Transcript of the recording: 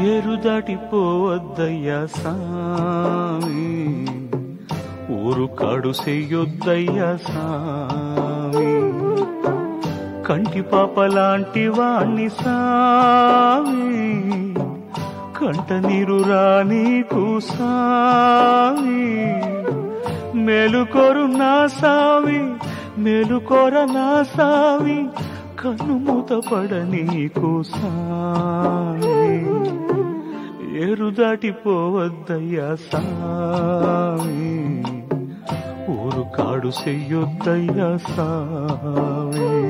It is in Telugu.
ఏరు దాటిపోవద్దయ్యా సామి ఊరు కాడు చెయ్యొద్దయ్యా సామి కంటి పాప లాంటి వాణ్ణి సామి కంట నీరు రానీకు సామి మేలుకోరు నా సామి మేలుకోర నా సామి కన్ను మూతపడ నీకు సామి ఏరు దాటిపోవద్దయ్యా సామి ఊరు కాడు చెయ్యొద్దయ్యా సామి